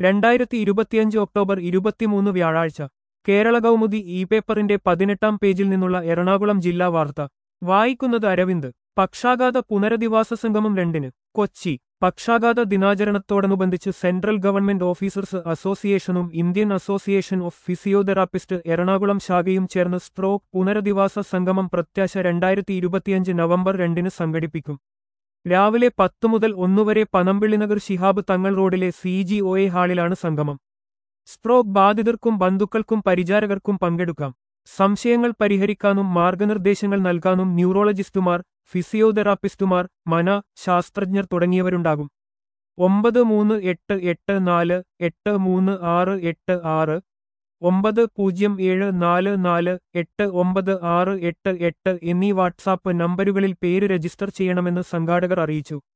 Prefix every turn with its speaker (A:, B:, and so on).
A: രണ്ടായിരത്തി ഇരുപത്തിയഞ്ച് ഒക്ടോബർ ഇരുപത്തിമൂന്ന് വ്യാഴാഴ്ച കേരള കൗമുദി ഇ പേപ്പറിന്റെ പതിനെട്ടാം പേജിൽ നിന്നുള്ള എറണാകുളം ജില്ലാ വാർത്ത വായിക്കുന്നത് അരവിന്ദ് പക്ഷാഘാത പുനരധിവാസ സംഗമം രണ്ടിന് കൊച്ചി പക്ഷാഘാത ദിനാചരണത്തോടനുബന്ധിച്ച് സെൻട്രൽ ഗവൺമെന്റ് ഓഫീസേഴ്സ് അസോസിയേഷനും Indian association of physiotherapist Ernakulam ശാഖയും ചേർന്ന് സ്ട്രോക്ക് പുനരധിവാസ സംഗമം പ്രത്യാശ രണ്ടായിരത്തി ഇരുപത്തിയഞ്ച് നവംബർ രണ്ടിന് സംഘടിപ്പിക്കും രാവിലെ പത്ത് മുതൽ ഒന്നുവരെ പനമ്പിള്ളിനഗർ ശിഹാബ് തങ്ങൾ റോഡിലെ സി ജി ഒ എ ഹാളിലാണ് സംഗമം സ്ട്രോക്ക് ബാധിതർക്കും ബന്ധുക്കൾക്കും പരിചാരകർക്കും പങ്കെടുക്കാം സംശയങ്ങൾ പരിഹരിക്കാനും മാർഗനിർദ്ദേശങ്ങൾ നൽകാനും ന്യൂറോളജിസ്റ്റുമാർ ഫിസിയോതെറാപ്പിസ്റ്റുമാർ മന ശാസ്ത്രജ്ഞർ തുടങ്ങിയവരുണ്ടാകും ഒമ്പത് മൂന്ന് എട്ട് എട്ട് നാല് എട്ട് മൂന്ന് ആറ് എട്ട് ആറ് ഒമ്പത് പൂജ്യം ഏഴ് നാല് നാല് എട്ട് ഒമ്പത് ആറ് എട്ട് എട്ട് എന്നീ വാട്സാപ്പ് നമ്പരുകളിൽ പേര് രജിസ്റ്റർ ചെയ്യണമെന്ന് സംഘാടകർ അറിയിച്ചു